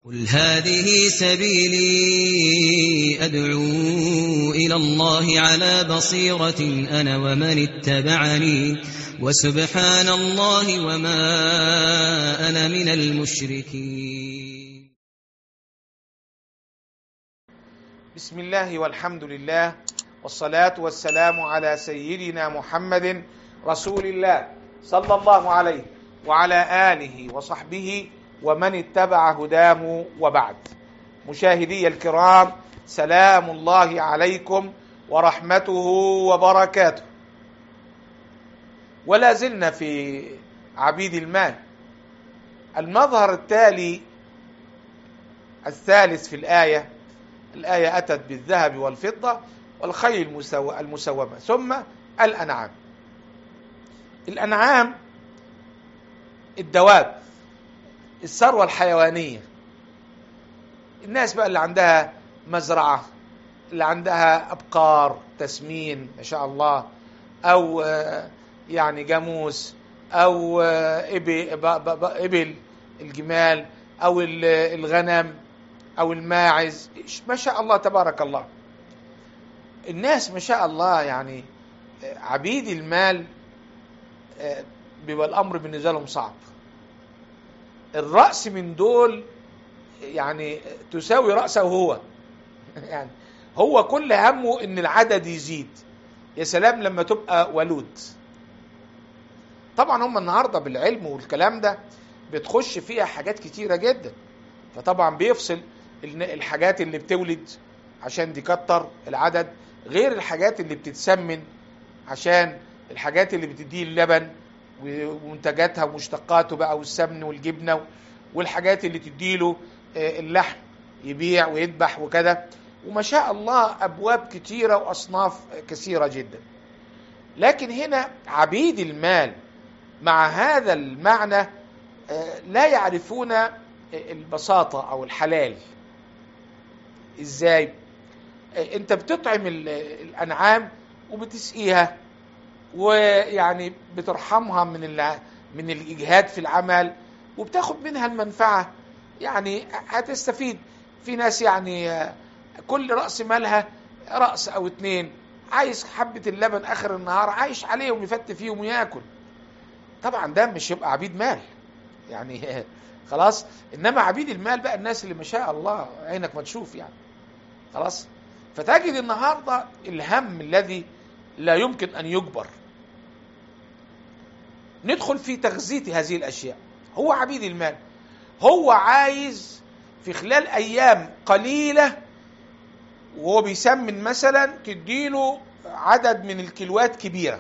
قل هذه سبيلي أدعو إلى الله على بصيرة أنا ومن اتبعني وسبحان الله وما أنا من المشركين بسم الله والحمد لله والصلاة والسلام على سيدنا محمد رسول الله صلى الله عليه وعلى آله وصحبه ومن اتبع هداه وبعد مشاهدي الكرام سلام الله عليكم ورحمته وبركاته ولا زلنا في عبيد المال المظهر التالي الثالث في الآية الآية أتت بالذهب والفضة والخيل المسومة ثم الأنعام الأنعام الدواب الثروة الحيوانية الناس بقى اللي عندها مزرعة اللي عندها أبقار تسمين ما شاء الله أو يعني جاموس أو إبل الجمال أو الغنم أو الماعز ما شاء الله تبارك الله الناس ما شاء الله يعني عبيد المال بيبقى الأمر بالنسبة لهم صعب الرأس من دول يعني تساوي رأسه هو يعني هو كل همه ان العدد يزيد يا سلام لما تبقى ولود طبعا هم النهارده بالعلم والكلام ده بتخش فيها حاجات كتيره جدا فطبعا بيفصل الحاجات اللي بتولد عشان دي كتر العدد غير الحاجات اللي بتتسمن عشان الحاجات اللي بتديه اللبن ومنتجاتها ومشتقاته بقى والسمن والجبنه والحاجات اللي تديله اللحم يبيع ويذبح وكذا وما شاء الله ابواب كتيره واصناف كثيره جدا لكن هنا عبيد المال مع هذا المعنى لا يعرفون البساطه او الحلال ازاي انت بتطعم الانعام وبتسقيها ويعني بترحمها من من الاجهاد في العمل وبتاخد منها المنفعه يعني هتستفيد في ناس يعني كل راس مالها راس او اتنين عايز حبه اللبن اخر النهار عايش عليهم يفت فيهم وياكل طبعا ده مش يبقى عبيد مال يعني خلاص انما عبيد المال بقى الناس اللي ما شاء الله عينك ما تشوف يعني خلاص فتجد النهارده الهم الذي لا يمكن ان يجبر ندخل في تغذية هذه الأشياء هو عبيد المال هو عايز في خلال أيام قليلة وهو بيسمن مثلا تديله عدد من الكيلوات كبيرة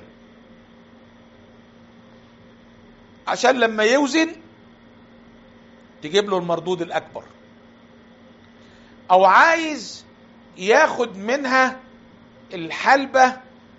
عشان لما يوزن تجيب له المردود الأكبر أو عايز ياخد منها الحلبة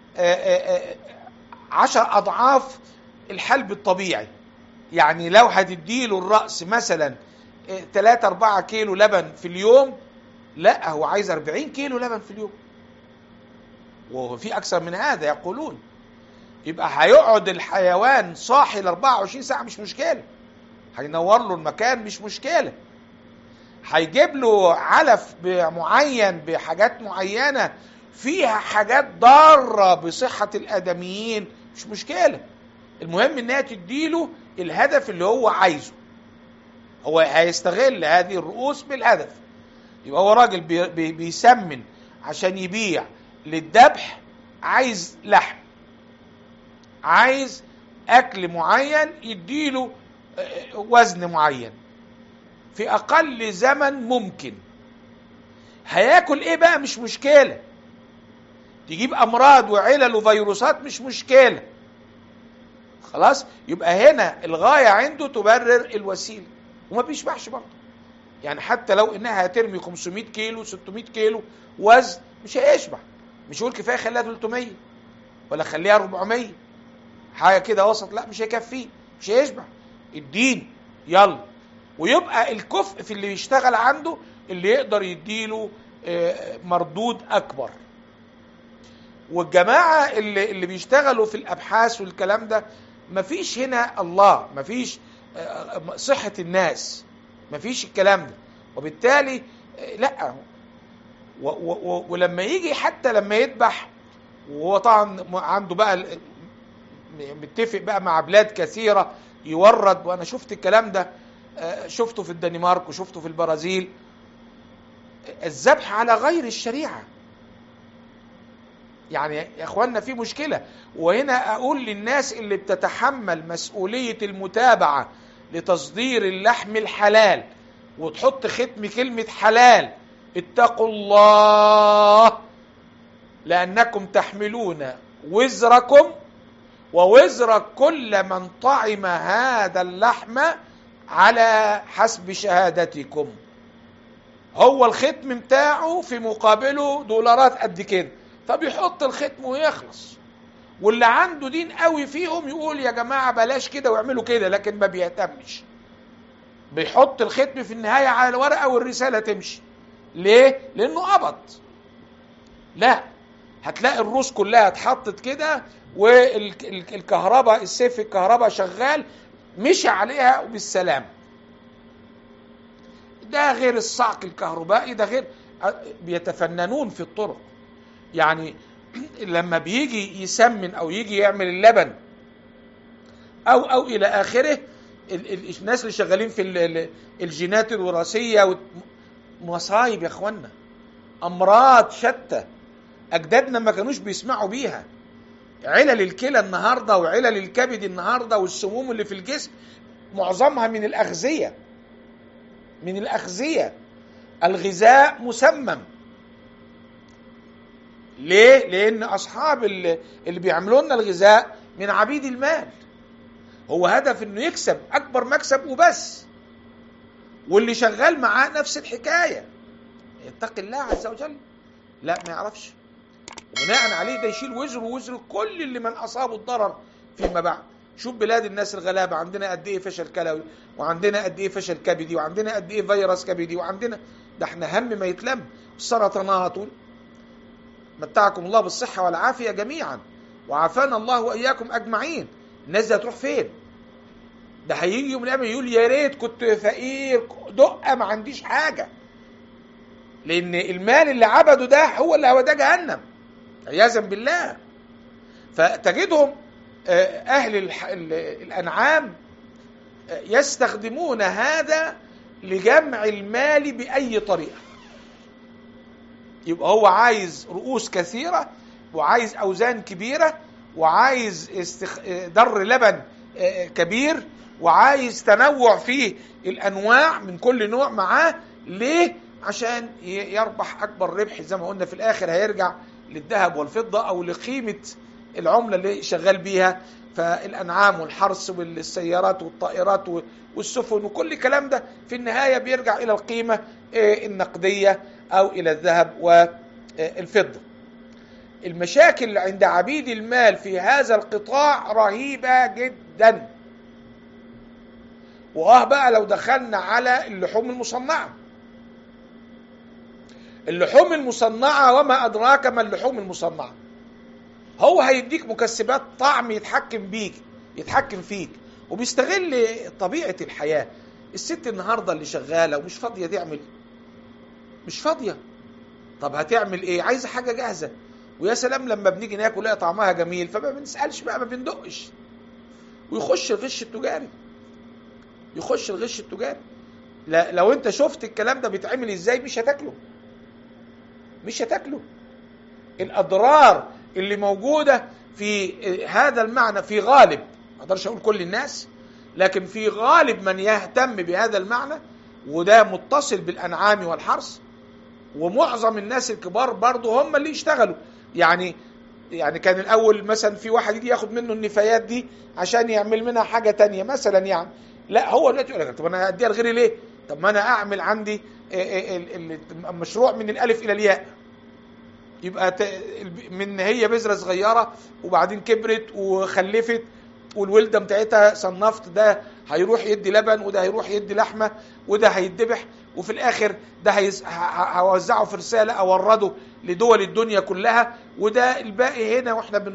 عشر أضعاف الحلب الطبيعي يعني لو هتديله الرأس مثلا 3 4 كيلو لبن في اليوم لا هو عايز 40 كيلو لبن في اليوم وفي أكثر من هذا يقولون يبقى هيقعد الحيوان صاحي ال 24 ساعة مش مشكلة هينور له المكان مش مشكلة هيجيب له علف معين بحاجات معينة فيها حاجات ضارة بصحة الآدميين مش مشكلة المهم انها تديله الهدف اللي هو عايزه هو هيستغل هذه الرؤوس بالهدف يبقى هو راجل بي بي بيسمن عشان يبيع للذبح عايز لحم عايز اكل معين يديله وزن معين في اقل زمن ممكن هياكل ايه بقى مش مشكله تجيب امراض وعلل وفيروسات مش مشكله خلاص يبقى هنا الغايه عنده تبرر الوسيله وما بيشبعش برضه يعني حتى لو انها هترمي 500 كيلو 600 كيلو وزن مش هيشبع مش يقول كفايه خليها 300 ولا خليها 400 حاجه كده وسط لا مش هيكفيه مش هيشبع الدين يلا ويبقى الكفء في اللي يشتغل عنده اللي يقدر يديله مردود اكبر والجماعه اللي اللي بيشتغلوا في الابحاث والكلام ده مفيش هنا الله مفيش صحه الناس مفيش الكلام ده وبالتالي آه، لا و و و ولما يجي حتى لما يذبح وهو طبعا م- عنده بقى ال- م- متفق بقى مع بلاد كثيره يورد وانا شفت الكلام ده آه، شفته في الدنمارك وشفته في البرازيل الذبح على غير الشريعه يعني يا اخوانا في مشكله وهنا اقول للناس اللي بتتحمل مسؤوليه المتابعه لتصدير اللحم الحلال وتحط ختم كلمه حلال اتقوا الله لانكم تحملون وزركم ووزر كل من طعم هذا اللحم على حسب شهادتكم هو الختم بتاعه في مقابله دولارات قد كده فبيحط الختم ويخلص واللي عنده دين قوي فيهم يقول يا جماعه بلاش كده واعملوا كده لكن ما بيهتمش بيحط الختم في النهايه على الورقه والرساله تمشي ليه لانه قبض لا هتلاقي الروس كلها اتحطت كده والكهرباء السيف الكهرباء شغال مشي عليها وبالسلام ده غير الصعق الكهربائي ده غير بيتفننون في الطرق يعني لما بيجي يسمن او يجي يعمل اللبن او او الى اخره ال- ال- الناس اللي شغالين في ال- ال- الجينات الوراثيه وت- مصايب يا اخوانا امراض شتى اجدادنا ما كانوش بيسمعوا بيها علل الكلى النهارده وعلل الكبد النهارده والسموم اللي في الجسم معظمها من الاغذيه من الاغذيه الغذاء مسمم ليه لان اصحاب اللي, اللي بيعملوا لنا الغذاء من عبيد المال هو هدف انه يكسب اكبر مكسب وبس واللي شغال معاه نفس الحكايه يتقي الله عز وجل لا ما يعرفش وبناء عليه ده يشيل وزره ووزر كل اللي من اصابه الضرر فيما بعد شوف بلاد الناس الغلابه عندنا قد ايه فشل كلوي وعندنا قد ايه فشل كبدي وعندنا قد ايه فيروس كبدي وعندنا ده احنا هم ما يتلم السرطانات وال- متعكم الله بالصحه والعافيه جميعا وعافانا الله واياكم اجمعين الناس دي هتروح فين ده هيجي يوم القيامه يقول يا ريت كنت فقير دقه ما عنديش حاجه لان المال اللي عبده ده هو اللي هوداه جهنم عياذا بالله فتجدهم آه، اهل الح- ال- الانعام آه، يستخدمون هذا لجمع المال باي طريقه يبقى هو عايز رؤوس كثيره وعايز اوزان كبيره وعايز استخ... آه، در لبن آه، كبير وعايز تنوع في الانواع من كل نوع معاه ليه عشان ي- يربح اكبر ربح زي ما قلنا في الاخر هيرجع للذهب والفضه او لقيمه العمله اللي شغال بيها فالانعام والحرث والسيارات والطائرات و- والسفن وكل الكلام ده في النهايه بيرجع الى القيمه آه، النقديه او الى الذهب والفضه المشاكل عند عبيد المال في هذا القطاع رهيبه جدا واه بقى لو دخلنا على اللحوم المصنعه اللحوم المصنعه وما ادراك ما اللحوم المصنعه هو هيديك مكسبات طعم يتحكم بيك يتحكم فيك وبيستغل طبيعه الحياه الست النهارده اللي شغاله ومش فاضيه تعمل مش فاضيه طب هتعمل ايه عايزه حاجه جاهزه ويا سلام لما بنيجي ناكل نلاقي طعمها جميل فما بنسالش بقى ما بندقش ويخش الغش التجاري يخش الغش التجاري لا لو انت شفت الكلام ده بيتعمل ازاي مش هتاكله مش هتاكله الاضرار اللي موجوده في هذا المعنى في غالب ما اقدرش اقول كل الناس لكن في غالب من يهتم بهذا المعنى وده متصل بالانعام والحرث ومعظم الناس الكبار برضه هم اللي يشتغلوا يعني يعني كان الاول مثلا في واحد يجي ياخد منه النفايات دي عشان يعمل منها حاجه تانية مثلا يعني لا هو دلوقتي يقول لك طب انا اديها لغيري ليه؟ طب ما انا اعمل عندي المشروع من الالف الى الياء يبقى ت- من هي بذره صغيره وبعدين كبرت وخلفت والولده بتاعتها صنفت ده هيروح يدي لبن وده هيروح يدي لحمه وده هيتذبح وفي الاخر ده هيز- ه- ه- هوزعه في رساله اورده لدول الدنيا كلها وده الباقي هنا واحنا بن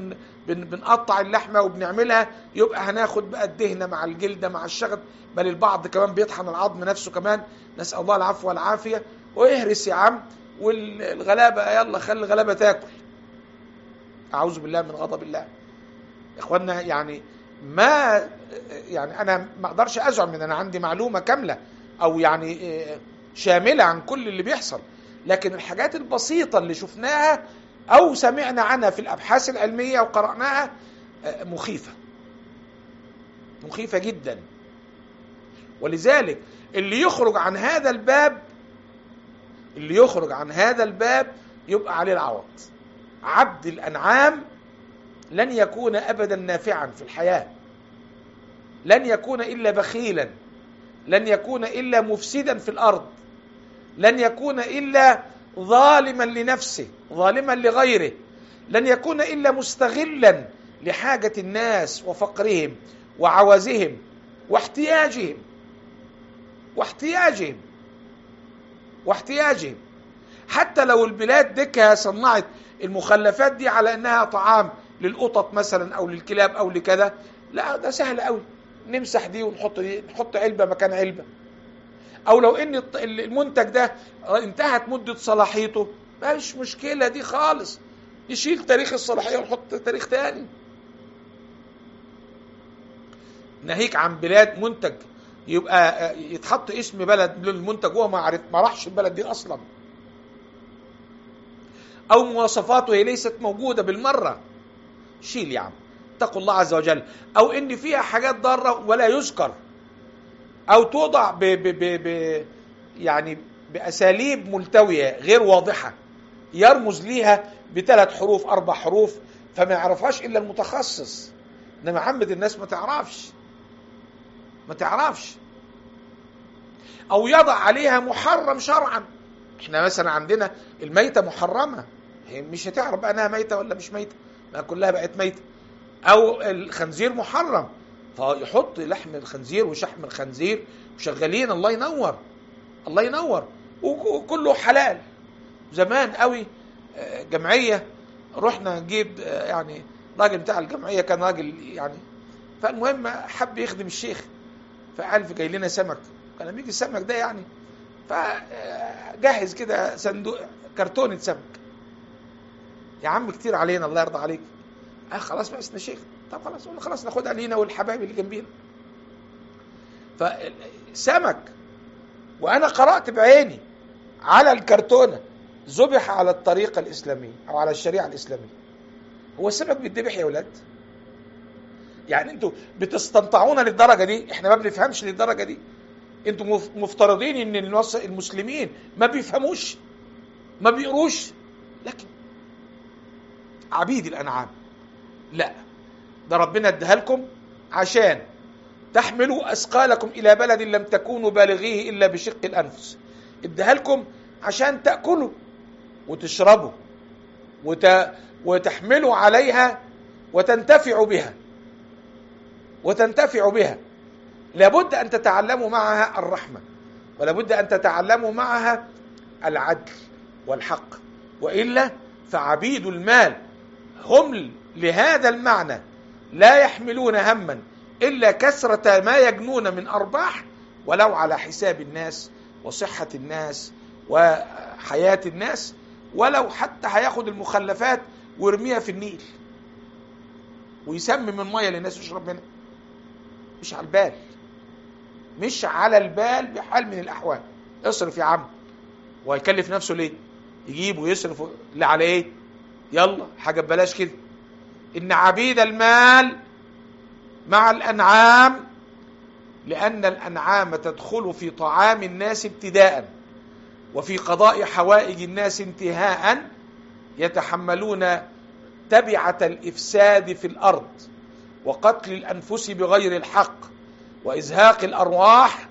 بن بنقطع اللحمه وبنعملها يبقى هناخد بقى الدهنه مع الجلده مع الشغل بل البعض كمان بيطحن العظم نفسه كمان نسال الله العفو والعافيه واهرس يا عم والغلابه يلا خلي الغلابه تاكل اعوذ بالله من غضب الله يا اخوانا يعني ما يعني انا ما اقدرش ازعم ان انا عندي معلومه كامله او يعني شامله عن كل اللي بيحصل لكن الحاجات البسيطه اللي شفناها او سمعنا عنها في الابحاث العلميه وقراناها مخيفه مخيفه جدا ولذلك اللي يخرج عن هذا الباب اللي يخرج عن هذا الباب يبقى عليه العوض عبد الانعام لن يكون ابدا نافعا في الحياه لن يكون الا بخيلا لن يكون الا مفسدا في الارض لن يكون الا ظالما لنفسه ظالما لغيره لن يكون الا مستغلا لحاجه الناس وفقرهم وعوزهم واحتياجهم واحتياجهم واحتياجهم حتى لو البلاد ديكها صنعت المخلفات دي على انها طعام للقطط مثلا او للكلاب او لكذا لا ده سهل قوي نمسح دي ونحط دي نحط علبه مكان علبه او لو ان المنتج ده انتهت مده صلاحيته مش مشكله دي خالص نشيل تاريخ الصلاحيه ونحط تاريخ تاني ناهيك عن بلاد منتج يبقى يتحط اسم بلد للمنتج وهو ما عرف ما راحش البلد دي اصلا او مواصفاته هي ليست موجوده بالمره شيل يا عم اتقوا الله عز وجل او ان فيها حاجات ضاره ولا يذكر او توضع ب ب ب ب يعني باساليب ملتويه غير واضحه يرمز ليها بثلاث حروف اربع حروف فما يعرفهاش الا المتخصص انما عامه الناس ما تعرفش ما تعرفش او يضع عليها محرم شرعا احنا مثلا عندنا الميتة محرمة هي مش هتعرف بقى انها ميتة ولا مش ميتة ما كلها بقت ميتة او الخنزير محرم فيحط لحم الخنزير وشحم الخنزير وشغالين الله ينور الله ينور وكله حلال زمان قوي جمعية رحنا نجيب يعني راجل بتاع الجمعية كان راجل يعني فالمهم حب يخدم الشيخ فقال جاي لنا سمك كان بيجي السمك ده يعني فجهز كده صندوق كرتونة سمك يا عم كتير علينا الله يرضى عليك قال خلاص بس يا شيخ طب خلاص قلنا خلاص ناخدها لينا والحبايب اللي جنبينا فسمك وانا قرات بعيني على الكرتونه ذبح على الطريقه الاسلاميه او على الشريعه الاسلاميه هو السمك بيتذبح يا ولاد يعني انتوا بتستنطعونا للدرجه دي احنا ما بنفهمش للدرجه دي انتوا مفترضين ان المسلمين ما بيفهموش ما بيقروش لكن عبيد الانعام لا ده ربنا اداها لكم عشان تحملوا اثقالكم الى بلد لم تكونوا بالغيه الا بشق الانفس اداها لكم عشان تاكلوا وتشربوا وت... وتحملوا عليها وتنتفعوا بها وتنتفعوا بها لابد ان تتعلموا معها الرحمه ولابد ان تتعلموا معها العدل والحق والا فعبيد المال هم لهذا المعنى لا يحملون هما الا كثره ما يجنون من ارباح ولو على حساب الناس وصحه الناس وحياه الناس ولو حتى هياخد المخلفات ويرميها في النيل ويسمم الميه للناس يشرب منها مش على البال مش على البال بحال من الاحوال اصرف يا عم وهيكلف نفسه ليه يجيب ويصرف اللي على ايه يلا حاجه ببلاش كده ان عبيد المال مع الانعام لان الانعام تدخل في طعام الناس ابتداء وفي قضاء حوائج الناس انتهاء يتحملون تبعه الافساد في الارض وقتل الانفس بغير الحق وازهاق الارواح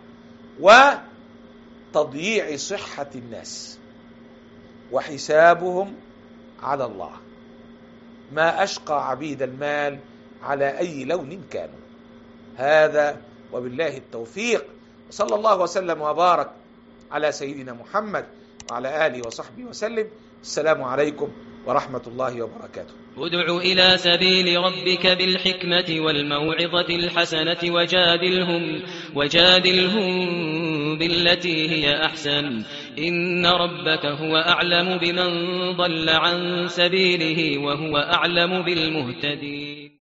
وتضييع صحه الناس وحسابهم على الله ما اشقى عبيد المال على اي لون كانوا هذا وبالله التوفيق صلى الله وسلم وبارك على سيدنا محمد وعلى اله وصحبه وسلم السلام عليكم ورحمة الله وبركاته ادع إلى سبيل ربك بالحكمة والموعظة الحسنة وجادلهم وجادلهم بالتي هي أحسن إن ربك هو أعلم بمن ضل عن سبيله وهو أعلم بالمهتدين